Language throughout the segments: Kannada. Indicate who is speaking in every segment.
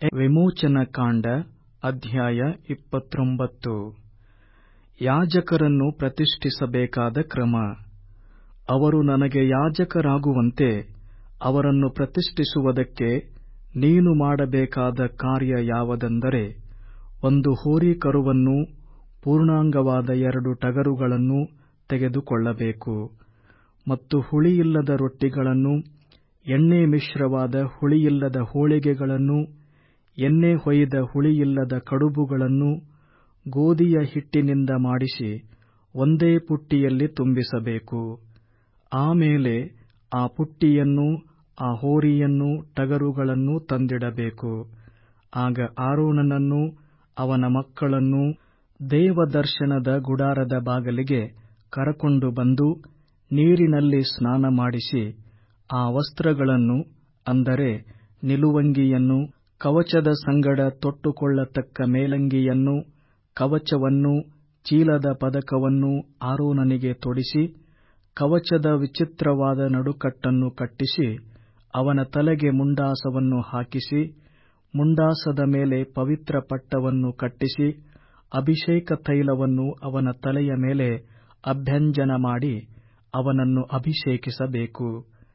Speaker 1: ವಿಮೋಚನಕಾಂಡ ಅಧ್ಯಾಯ ಇಪ್ಪತ್ತೊಂಬತ್ತು ಯಾಜಕರನ್ನು ಪ್ರತಿಷ್ಠಿಸಬೇಕಾದ ಕ್ರಮ ಅವರು ನನಗೆ ಯಾಜಕರಾಗುವಂತೆ ಅವರನ್ನು ಪ್ರತಿಷ್ಠಿಸುವುದಕ್ಕೆ ನೀನು ಮಾಡಬೇಕಾದ ಕಾರ್ಯ ಯಾವುದೆಂದರೆ ಒಂದು ಹೋರಿಕರುವನ್ನೂ ಪೂರ್ಣಾಂಗವಾದ ಎರಡು ಟಗರುಗಳನ್ನೂ ತೆಗೆದುಕೊಳ್ಳಬೇಕು ಮತ್ತು ಹುಳಿಯಿಲ್ಲದ ರೊಟ್ಟಿಗಳನ್ನೂ ಎಣ್ಣೆ ಮಿಶ್ರವಾದ ಹುಳಿಯಿಲ್ಲದ ಹೋಳಿಗೆಗಳನ್ನೂ ಎಣ್ಣೆ ಹೊಯ್ದ ಹುಳಿಯಿಲ್ಲದ ಕಡುಬುಗಳನ್ನೂ ಗೋದಿಯ ಹಿಟ್ಟಿನಿಂದ ಮಾಡಿಸಿ ಒಂದೇ ಪುಟ್ಟಿಯಲ್ಲಿ ತುಂಬಿಸಬೇಕು ಆಮೇಲೆ ಆ ಪುಟ್ಟಿಯನ್ನೂ ಆ ಹೋರಿಯನ್ನೂ ಟಗರುಗಳನ್ನೂ ತಂದಿಡಬೇಕು ಆಗ ಆರೋನನನ್ನೂ ಅವನ ಮಕ್ಕಳನ್ನೂ ದೇವದರ್ಶನದ ಗುಡಾರದ ಬಾಗಿಲಿಗೆ ಕರಕೊಂಡು ಬಂದು ನೀರಿನಲ್ಲಿ ಸ್ನಾನಮಾಡಿಸಿ ಆ ವಸ್ತ್ರಗಳನ್ನು ಅಂದರೆ ನಿಲುವಂಗಿಯನ್ನೂ ಕವಚದ ಸಂಗಡ ತೊಟ್ಟುಕೊಳ್ಳತಕ್ಕ ಮೇಲಂಗಿಯನ್ನೂ ಕವಚವನ್ನೂ ಚೀಲದ ಪದಕವನ್ನೂ ಆರೋನನಿಗೆ ತೊಡಿಸಿ ಕವಚದ ವಿಚಿತ್ರವಾದ ನಡುಕಟ್ಟನ್ನು ಕಟ್ಟಿಸಿ ಅವನ ತಲೆಗೆ ಮುಂಡಾಸವನ್ನು ಹಾಕಿಸಿ ಮುಂಡಾಸದ ಮೇಲೆ ಪವಿತ್ರ ಪಟ್ಟವನ್ನು ಕಟ್ಟಿಸಿ ಅಭಿಷೇಕ ತೈಲವನ್ನು ಅವನ ತಲೆಯ ಮೇಲೆ ಅಭ್ಯಂಜನ ಮಾಡಿ ಅವನನ್ನು ಅಭಿಷೇಕಿಸಬೇಕು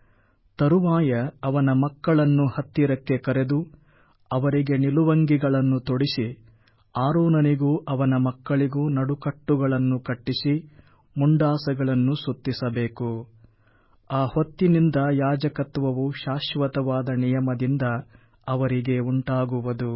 Speaker 1: ತರುವಾಯ ಅವನ ಮಕ್ಕಳನ್ನು ಹತ್ತಿರಕ್ಕೆ ಕರೆದು ಅವರಿಗೆ ನಿಲುವಂಗಿಗಳನ್ನು ತೊಡಿಸಿ ಆರೋನನಿಗೂ ಅವನ ಮಕ್ಕಳಿಗೂ ನಡುಕಟ್ಟುಗಳನ್ನು ಕಟ್ಟಿಸಿ ಮುಂಡಾಸಗಳನ್ನು ಸುತ್ತಿಸಬೇಕು ಆ ಹೊತ್ತಿನಿಂದ ಯಾಜಕತ್ವವು ಶಾಶ್ವತವಾದ ನಿಯಮದಿಂದ ಅವರಿಗೆ ಉಂಟಾಗುವುದು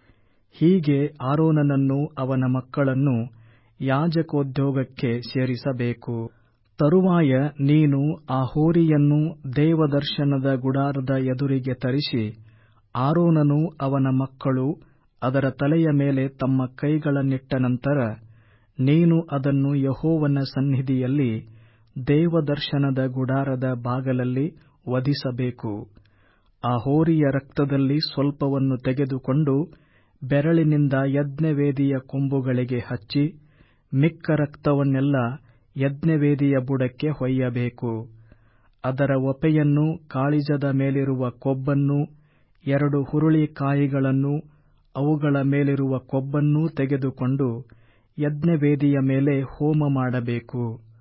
Speaker 1: ಹೀಗೆ ಆರೋನನನ್ನೂ ಅವನ ಮಕ್ಕಳನ್ನೂ ಯಾಜಕೋದ್ಯೋಗಕ್ಕೆ ಸೇರಿಸಬೇಕು ತರುವಾಯ ನೀನು ಆ ಹೋರಿಯನ್ನು ದೇವದರ್ಶನದ ಗುಡಾರದ ಎದುರಿಗೆ ತರಿಸಿ ಆರೋನನೂ ಅವನ ಮಕ್ಕಳೂ ಅದರ ತಲೆಯ ಮೇಲೆ ತಮ್ಮ ಕೈಗಳನ್ನಿಟ್ಟ ನಂತರ ನೀನು ಅದನ್ನು ಯೆಹೋವನ ಸನ್ನಿಧಿಯಲ್ಲಿ ದೇವದರ್ಶನದ ಗುಡಾರದ ಬಾಗಲಲ್ಲಿ ವಧಿಸಬೇಕು ಆ ಹೋರಿಯ ರಕ್ತದಲ್ಲಿ ಸ್ವಲ್ಪವನ್ನು ತೆಗೆದುಕೊಂಡು ಬೆರಳಿನಿಂದ ಯಜ್ಞವೇದಿಯ ಕೊಂಬುಗಳಿಗೆ ಹಚ್ಚಿ ಮಿಕ್ಕ ರಕ್ತವನ್ನೆಲ್ಲ ಯಜ್ಞವೇದಿಯ ಬುಡಕ್ಕೆ ಹೊಯ್ಯಬೇಕು ಅದರ ಒಪೆಯನ್ನೂ ಕಾಳಿಜದ ಮೇಲಿರುವ ಕೊಬ್ಬನ್ನೂ ಎರಡು ಹುರುಳಿಕಾಯಿಗಳನ್ನೂ ಅವುಗಳ ಮೇಲಿರುವ ಕೊಬ್ಬನ್ನೂ ತೆಗೆದುಕೊಂಡು ಯಜ್ಞವೇದಿಯ ಮೇಲೆ ಹೋಮ ಮಾಡಬೇಕು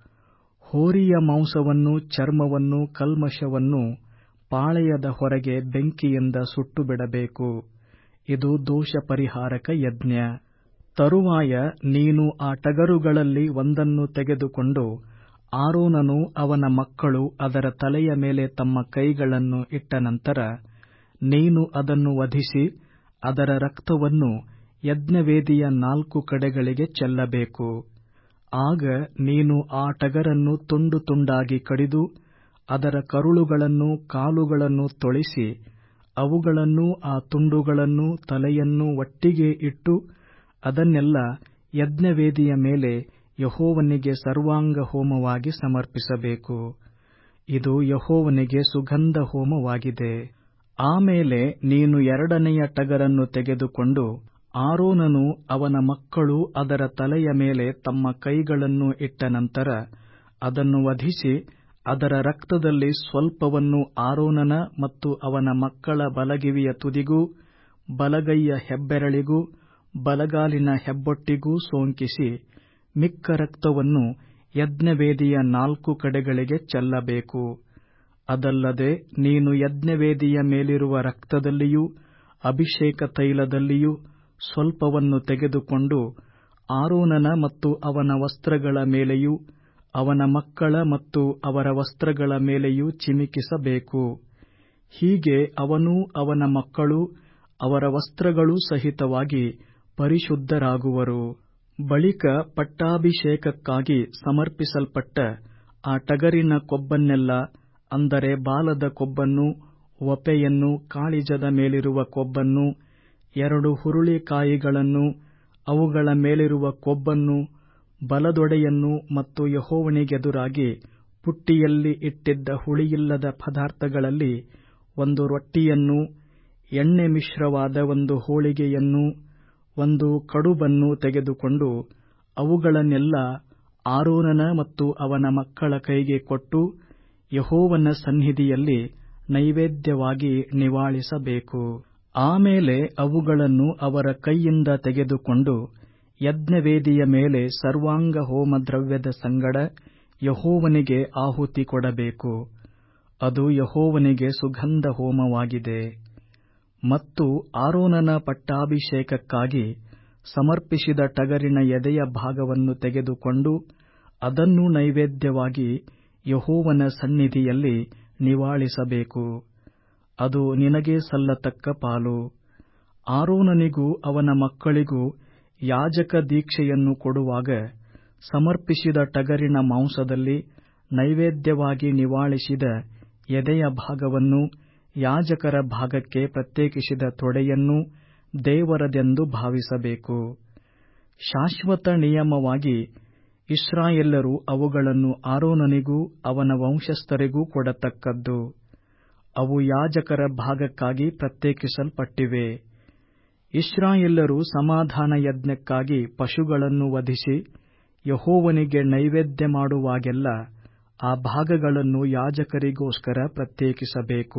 Speaker 1: ಹೋರಿಯ ಮಾಂಸವನ್ನೂ ಚರ್ಮವನ್ನೂ ಕಲ್ಮಶವನ್ನೂ ಪಾಳೆಯದ ಹೊರಗೆ ಬೆಂಕಿಯಿಂದ ಸುಟ್ಟುಬಿಡಬೇಕು ಇದು ದೋಷಪರಿಹಾರಕ ಯಜ್ಞ ತರುವಾಯ ನೀನು ಆ ಟಗರುಗಳಲ್ಲಿ ಒಂದನ್ನು ತೆಗೆದುಕೊಂಡು ಆರೋನನೂ ಅವನ ಮಕ್ಕಳು ಅದರ ತಲೆಯ ಮೇಲೆ ತಮ್ಮ ಕೈಗಳನ್ನು ಇಟ್ಟ ನಂತರ ನೀನು ಅದನ್ನು ವಧಿಸಿ ಅದರ ರಕ್ತವನ್ನು ಯಜ್ಞವೇದಿಯ ನಾಲ್ಕು ಕಡೆಗಳಿಗೆ ಚೆಲ್ಲಬೇಕು ಆಗ ನೀನು ಆ ಟಗರನ್ನು ತುಂಡು ತುಂಡಾಗಿ ಕಡಿದು ಅದರ ಕರುಳುಗಳನ್ನೂ ಕಾಲುಗಳನ್ನೂ ತೊಳಿಸಿ ಅವುಗಳನ್ನೂ ಆ ತುಂಡುಗಳನ್ನೂ ತಲೆಯನ್ನೂ ಒಟ್ಟಿಗೆ ಇಟ್ಟು ಅದನ್ನೆಲ್ಲ ಯಜ್ಞವೇದಿಯ ಮೇಲೆ ಯೆಹೋವನಿಗೆ ಸರ್ವಾಂಗ ಹೋಮವಾಗಿ ಸಮರ್ಪಿಸಬೇಕು ಇದು ಯೆಹೋವನಿಗೆ ಸುಗಂಧ ಹೋಮವಾಗಿದೆ ಆಮೇಲೆ ನೀನು ಎರಡನೆಯ ಟಗರನ್ನು ತೆಗೆದುಕೊಂಡು ಆರೋನನೂ ಅವನ ಮಕ್ಕಳು ಅದರ ತಲೆಯ ಮೇಲೆ ತಮ್ಮ ಕೈಗಳನ್ನು ಇಟ್ಟ ನಂತರ ಅದನ್ನು ವಧಿಸಿ ಅದರ ರಕ್ತದಲ್ಲಿ ಸ್ವಲ್ಪವನ್ನು ಆರೋನನ ಮತ್ತು ಅವನ ಮಕ್ಕಳ ಬಲಗಿವಿಯ ತುದಿಗೂ ಬಲಗೈಯ ಹೆಬ್ಬೆರಳಿಗೂ ಬಲಗಾಲಿನ ಹೆಬ್ಬೊಟ್ಟಿಗೂ ಸೋಂಕಿಸಿ ಮಿಕ್ಕ ರಕ್ತವನ್ನು ಯಜ್ಞವೇದಿಯ ನಾಲ್ಕು ಕಡೆಗಳಿಗೆ ಚೆಲ್ಲಬೇಕು ಅದಲ್ಲದೆ ನೀನು ಯಜ್ಞವೇದಿಯ ಮೇಲಿರುವ ರಕ್ತದಲ್ಲಿಯೂ ಅಭಿಷೇಕ ತೈಲದಲ್ಲಿಯೂ ಸ್ವಲ್ಪವನ್ನು ತೆಗೆದುಕೊಂಡು ಆರೋನನ ಮತ್ತು ಅವನ ವಸ್ತ್ರಗಳ ಮೇಲೆಯೂ ಅವನ ಮಕ್ಕಳ ಮತ್ತು ಅವರ ವಸ್ತ್ರಗಳ ಮೇಲೆಯೂ ಚಿಮಿಕಿಸಬೇಕು ಹೀಗೆ ಅವನೂ ಅವನ ಮಕ್ಕಳೂ ಅವರ ವಸ್ತ್ರಗಳೂ ಸಹಿತವಾಗಿ ಪರಿಶುದ್ಧರಾಗುವರು ಬಳಿಕ ಪಟ್ಟಾಭಿಷೇಕಕ್ಕಾಗಿ ಸಮರ್ಪಿಸಲ್ಪಟ್ಟ ಆ ಟಗರಿನ ಕೊಬ್ಬನ್ನೆಲ್ಲ ಅಂದರೆ ಬಾಲದ ಕೊಬ್ಬನ್ನು ಒಪೆಯನ್ನು ಕಾಳಿಜದ ಮೇಲಿರುವ ಕೊಬ್ಬನ್ನು ಎರಡು ಹುರುಳಿಕಾಯಿಗಳನ್ನು ಅವುಗಳ ಮೇಲಿರುವ ಕೊಬ್ಬನ್ನು ಬಲದೊಡೆಯನ್ನು ಮತ್ತು ಯೆಹೋವನಿಗೆದುರಾಗಿ ಪುಟ್ಟಿಯಲ್ಲಿ ಇಟ್ಟಿದ್ದ ಹುಳಿಯಿಲ್ಲದ ಪದಾರ್ಥಗಳಲ್ಲಿ ಒಂದು ರೊಟ್ಟಿಯನ್ನೂ ಎಣ್ಣೆ ಮಿಶ್ರವಾದ ಒಂದು ಹೋಳಿಗೆಯನ್ನೂ ಒಂದು ಕಡುಬನ್ನೂ ತೆಗೆದುಕೊಂಡು ಅವುಗಳನ್ನೆಲ್ಲ ಆರೋನನ ಮತ್ತು ಅವನ ಮಕ್ಕಳ ಕೈಗೆ ಕೊಟ್ಟು ಯೆಹೋವನ ಸನ್ನಿಧಿಯಲ್ಲಿ ನೈವೇದ್ಯವಾಗಿ ನಿವಾಳಿಸಬೇಕು ಆಮೇಲೆ ಅವುಗಳನ್ನು ಅವರ ಕೈಯಿಂದ ತೆಗೆದುಕೊಂಡು ಯಜ್ಞವೇದಿಯ ಮೇಲೆ ಸರ್ವಾಂಗ ಹೋಮದ್ರವ್ಯದ ಸಂಗಡ ಯಹೋವನಿಗೆ ಆಹುತಿ ಕೊಡಬೇಕು ಅದು ಯಹೋವನಿಗೆ ಸುಗಂಧ ಹೋಮವಾಗಿದೆ ಮತ್ತು ಆರೋನನ ಪಟ್ಟಾಭಿಷೇಕಕ್ಕಾಗಿ ಸಮರ್ಪಿಸಿದ ಟಗರಿನ ಎದೆಯ ಭಾಗವನ್ನು ತೆಗೆದುಕೊಂಡು ಅದನ್ನು ನೈವೇದ್ಯವಾಗಿ ಯಹೋವನ ಸನ್ನಿಧಿಯಲ್ಲಿ ನಿವಾಳಿಸಬೇಕು ಅದು ನಿನಗೆ ಸಲ್ಲತಕ್ಕ ಪಾಲು ಆರೋನನಿಗೂ ಅವನ ಮಕ್ಕಳಿಗೂ ಯಾಜಕ ದೀಕ್ಷೆಯನ್ನು ಕೊಡುವಾಗ ಸಮರ್ಪಿಸಿದ ಟಗರಿನ ಮಾಂಸದಲ್ಲಿ ನೈವೇದ್ಯವಾಗಿ ನಿವಾಳಿಸಿದ ಎದೆಯ ಭಾಗವನ್ನು ಯಾಜಕರ ಭಾಗಕ್ಕೆ ಪ್ರತ್ಯೇಕಿಸಿದ ತೊಡೆಯನ್ನು ದೇವರದೆಂದು ಭಾವಿಸಬೇಕು ಶಾಶ್ವತ ನಿಯಮವಾಗಿ ಇಸ್ರಾಯೇಲರು ಅವುಗಳನ್ನು ಆರೋನನಿಗೂ ಅವನ ವಂಶಸ್ಥರಿಗೂ ಕೊಡತಕ್ಕದ್ದು ಅವು ಯಾಜಕರ ಭಾಗಕ್ಕಾಗಿ ಪ್ರತ್ಯೇಕಿಸಲ್ಪಟ್ಟಿವೆ ಇಸ್ರಾಯೇಲರು ಸಮಾಧಾನ ಯಜ್ಞಕ್ಕಾಗಿ ಪಶುಗಳನ್ನು ವಧಿಸಿ ಯಹೋವನಿಗೆ ನೈವೇದ್ಯ ಮಾಡುವಾಗೆಲ್ಲ ಆ ಭಾಗಗಳನ್ನು ಯಾಜಕರಿಗೋಸ್ಕರ ಪ್ರತ್ಯೇಕಿಸಬೇಕು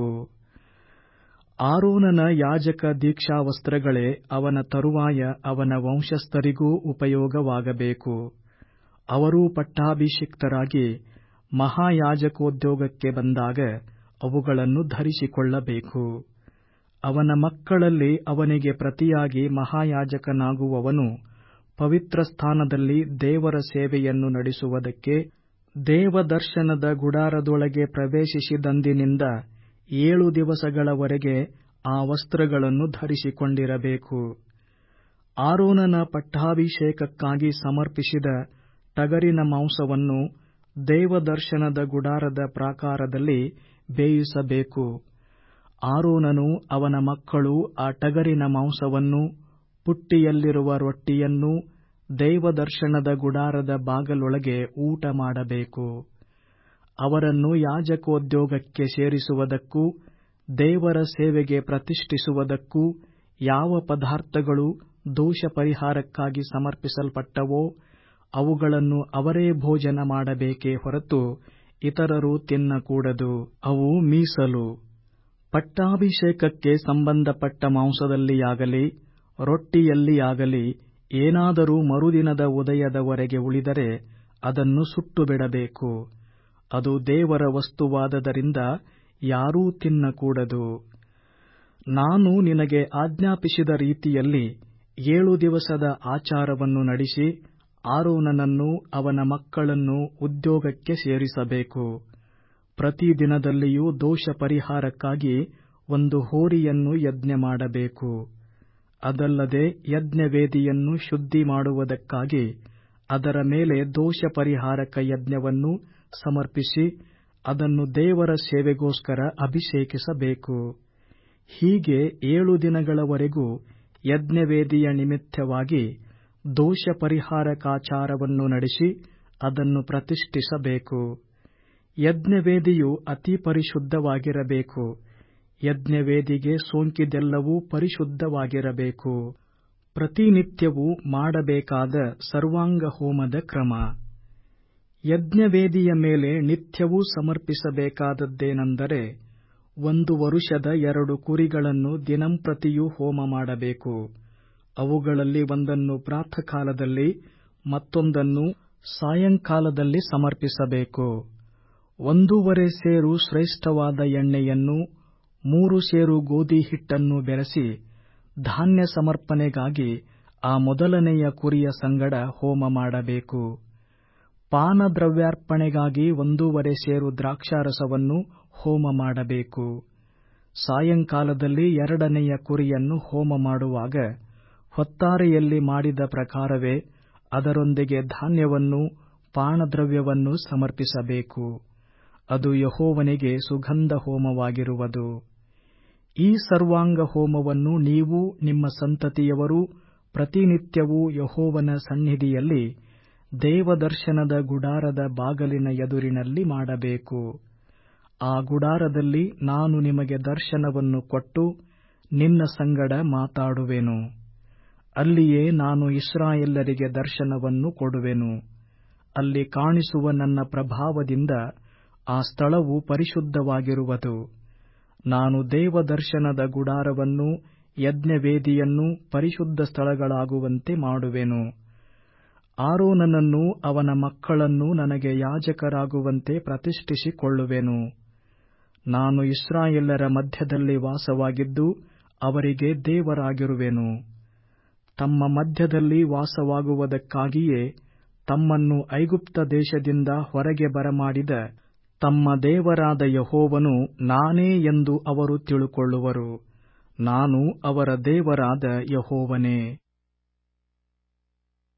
Speaker 1: ಆರೋನನ ಯಾಜಕ ದೀಕ್ಷಾವಸ್ತ್ರಗಳೇ ಅವನ ತರುವಾಯ ಅವನ ವಂಶಸ್ಥರಿಗೂ ಉಪಯೋಗವಾಗಬೇಕು ಅವರೂ ಪಟ್ಟಾಭಿಷಿಕ್ತರಾಗಿ ಮಹಾಯಾಜಕೋದ್ಯೋಗಕ್ಕೆ ಬಂದಾಗ ಅವುಗಳನ್ನು ಧರಿಸಿಕೊಳ್ಳಬೇಕು ಅವನ ಮಕ್ಕಳಲ್ಲಿ ಅವನಿಗೆ ಪ್ರತಿಯಾಗಿ ಮಹಾಯಾಜಕನಾಗುವವನು ಪವಿತ್ರ ಸ್ಥಾನದಲ್ಲಿ ದೇವರ ಸೇವೆಯನ್ನು ನಡೆಸುವುದಕ್ಕೆ ದೇವದರ್ಶನದ ಗುಡಾರದೊಳಗೆ ಪ್ರವೇಶಿಸಿದಂದಿನಿಂದ ಏಳು ದಿವಸಗಳವರೆಗೆ ಆ ವಸ್ತ್ರಗಳನ್ನು ಧರಿಸಿಕೊಂಡಿರಬೇಕು ಆರೋನನ ಪಟ್ಟಾಭಿಷೇಕಕ್ಕಾಗಿ ಸಮರ್ಪಿಸಿದ ಟಗರಿನ ಮಾಂಸವನ್ನು ದೇವದರ್ಶನದ ಗುಡಾರದ ಪ್ರಾಕಾರದಲ್ಲಿ ಬೇಯಿಸಬೇಕು ಆರೋನನು ಅವನ ಮಕ್ಕಳು ಆ ಟಗರಿನ ಮಾಂಸವನ್ನು ಪುಟ್ಟಿಯಲ್ಲಿರುವ ರೊಟ್ಟಿಯನ್ನೂ ದೇವದರ್ಶನದ ಗುಡಾರದ ಬಾಗಲೊಳಗೆ ಊಟ ಮಾಡಬೇಕು ಅವರನ್ನು ಯಾಜಕೋದ್ಯೋಗಕ್ಕೆ ಸೇರಿಸುವುದಕ್ಕೂ ದೇವರ ಸೇವೆಗೆ ಪ್ರತಿಷ್ಠಿಸುವುದಕ್ಕೂ ಯಾವ ಪದಾರ್ಥಗಳು ದೋಷ ಪರಿಹಾರಕ್ಕಾಗಿ ಸಮರ್ಪಿಸಲ್ಪಟ್ಟವೋ ಅವುಗಳನ್ನು ಅವರೇ ಭೋಜನ ಮಾಡಬೇಕೇ ಹೊರತು ಇತರರು ತಿನ್ನಕೂಡದು ಅವು ಮೀಸಲು ಪಟ್ಟಾಭಿಷೇಕಕ್ಕೆ ಸಂಬಂಧಪಟ್ಟ ಮಾಂಸದಲ್ಲಿಯಾಗಲಿ ರೊಟ್ಟಿಯಲ್ಲಿಯಾಗಲಿ ಏನಾದರೂ ಮರುದಿನದ ಉದಯದವರೆಗೆ ಉಳಿದರೆ ಅದನ್ನು ಸುಟ್ಟುಬಿಡಬೇಕು ಅದು ದೇವರ ವಸ್ತುವಾದದರಿಂದ ಯಾರೂ ತಿನ್ನಕೂಡದು ನಾನು ನಿನಗೆ ಆಜ್ಞಾಪಿಸಿದ ರೀತಿಯಲ್ಲಿ ಏಳು ದಿವಸದ ಆಚಾರವನ್ನು ನಡೆಸಿ ಆರೋನನನ್ನು ಅವನ ಮಕ್ಕಳನ್ನು ಉದ್ಯೋಗಕ್ಕೆ ಸೇರಿಸಬೇಕು ಪ್ರತಿ ದಿನದಲ್ಲಿಯೂ ದೋಷ ಪರಿಹಾರಕ್ಕಾಗಿ ಒಂದು ಹೋರಿಯನ್ನು ಯಜ್ಞ ಮಾಡಬೇಕು ಅದಲ್ಲದೆ ಯಜ್ಞವೇದಿಯನ್ನು ಶುದ್ಧಿ ಮಾಡುವುದಕ್ಕಾಗಿ ಅದರ ಮೇಲೆ ದೋಷ ಪರಿಹಾರಕ ಯಜ್ಞವನ್ನು ಸಮರ್ಪಿಸಿ ಅದನ್ನು ದೇವರ ಸೇವೆಗೋಸ್ಕರ ಅಭಿಷೇಕಿಸಬೇಕು ಹೀಗೆ ಏಳು ದಿನಗಳವರೆಗೂ ಯಜ್ಞವೇದಿಯ ನಿಮಿತ್ತವಾಗಿ ದೋಷ ಪರಿಹಾರಕಾಚಾರವನ್ನು ನಡೆಸಿ ಅದನ್ನು ಪ್ರತಿಷ್ಠಿಸಬೇಕು ಯಜ್ಞವೇದಿಯು ಅತಿ ಪರಿಶುದ್ಧವಾಗಿರಬೇಕು ಯಜ್ಞವೇದಿಗೆ ಸೋಂಕಿದೆಲ್ಲವೂ ಪರಿಶುದ್ಧವಾಗಿರಬೇಕು ಪ್ರತಿನಿತ್ಯವೂ ಮಾಡಬೇಕಾದ ಸರ್ವಾಂಗ ಹೋಮದ ಕ್ರಮ ಯಜ್ಞವೇದಿಯ ಮೇಲೆ ನಿತ್ಯವೂ ಸಮರ್ಪಿಸಬೇಕಾದದ್ದೇನೆಂದರೆ ಒಂದು ವರುಷದ ಎರಡು ಕುರಿಗಳನ್ನು ದಿನಂಪ್ರತಿಯೂ ಹೋಮ ಮಾಡಬೇಕು ಅವುಗಳಲ್ಲಿ ಒಂದನ್ನು ಪ್ರಾತಃಕಾಲದಲ್ಲಿ ಮತ್ತೊಂದನ್ನು ಸಾಯಂಕಾಲದಲ್ಲಿ ಸಮರ್ಪಿಸಬೇಕು ಒಂದೂವರೆ ಸೇರು ಶ್ರೇಷ್ಠವಾದ ಎಣ್ಣೆಯನ್ನು ಮೂರು ಸೇರು ಗೋಧಿ ಹಿಟ್ಟನ್ನು ಬೆರೆಸಿ ಧಾನ್ಯ ಸಮರ್ಪಣೆಗಾಗಿ ಆ ಮೊದಲನೆಯ ಕುರಿಯ ಸಂಗಡ ಹೋಮ ಮಾಡಬೇಕು ಪಾನದ್ರವ್ಯಾರ್ಪಣೆಗಾಗಿ ಒಂದೂವರೆ ಸೇರು ದ್ರಾಕ್ಷಾರಸವನ್ನು ಹೋಮ ಮಾಡಬೇಕು ಸಾಯಂಕಾಲದಲ್ಲಿ ಎರಡನೆಯ ಕುರಿಯನ್ನು ಹೋಮ ಮಾಡುವಾಗ ಹೊತ್ತಾರೆಯಲ್ಲಿ ಮಾಡಿದ ಪ್ರಕಾರವೇ ಅದರೊಂದಿಗೆ ಧಾನ್ಯವನ್ನು ಪಾನದ್ರವ್ಯವನ್ನು ಸಮರ್ಪಿಸಬೇಕು ಅದು ಯಹೋವನಿಗೆ ಸುಗಂಧ ಹೋಮವಾಗಿರುವುದು ಈ ಸರ್ವಾಂಗ ಹೋಮವನ್ನು ನೀವು ನಿಮ್ಮ ಸಂತತಿಯವರೂ ಪ್ರತಿನಿತ್ಯವೂ ಯಹೋವನ ಸನ್ನಿಧಿಯಲ್ಲಿ ದೇವದರ್ಶನದ ಗುಡಾರದ ಬಾಗಲಿನ ಎದುರಿನಲ್ಲಿ ಮಾಡಬೇಕು ಆ ಗುಡಾರದಲ್ಲಿ ನಾನು ನಿಮಗೆ ದರ್ಶನವನ್ನು ಕೊಟ್ಟು ನಿನ್ನ ಸಂಗಡ ಮಾತಾಡುವೆನು ಅಲ್ಲಿಯೇ ನಾನು ಇಸ್ರಾಯೇಲರಿಗೆ ದರ್ಶನವನ್ನು ಕೊಡುವೆನು ಅಲ್ಲಿ ಕಾಣಿಸುವ ನನ್ನ ಪ್ರಭಾವದಿಂದ ಆ ಸ್ಥಳವು ಪರಿಶುದ್ಧವಾಗಿರುವುದು ನಾನು ದೇವದರ್ಶನದ ಗುಡಾರವನ್ನು ಯಜ್ಞವೇದಿಯನ್ನು ಪರಿಶುದ್ಧ ಸ್ಥಳಗಳಾಗುವಂತೆ ಮಾಡುವೆನು ಆರೋನನನ್ನೂ ಅವನ ಮಕ್ಕಳನ್ನೂ ನನಗೆ ಯಾಜಕರಾಗುವಂತೆ ಪ್ರತಿಷ್ಠಿಸಿಕೊಳ್ಳುವೆನು ನಾನು ಇಸ್ರಾಯೇಲರ ಮಧ್ಯದಲ್ಲಿ ವಾಸವಾಗಿದ್ದು ಅವರಿಗೆ ದೇವರಾಗಿರುವೆನು ತಮ್ಮ ಮಧ್ಯದಲ್ಲಿ ವಾಸವಾಗುವುದಕ್ಕಾಗಿಯೇ ತಮ್ಮನ್ನು ಐಗುಪ್ತ ದೇಶದಿಂದ ಹೊರಗೆ ಬರಮಾಡಿದ ತಮ್ಮ ದೇವರಾದ ಯೆಹೋವನು ನಾನೇ ಎಂದು ಅವರು ತಿಳುಕೊಳ್ಳುವರು ನಾನು ಅವರ ದೇವರಾದ ಯೆಹೋವನೇ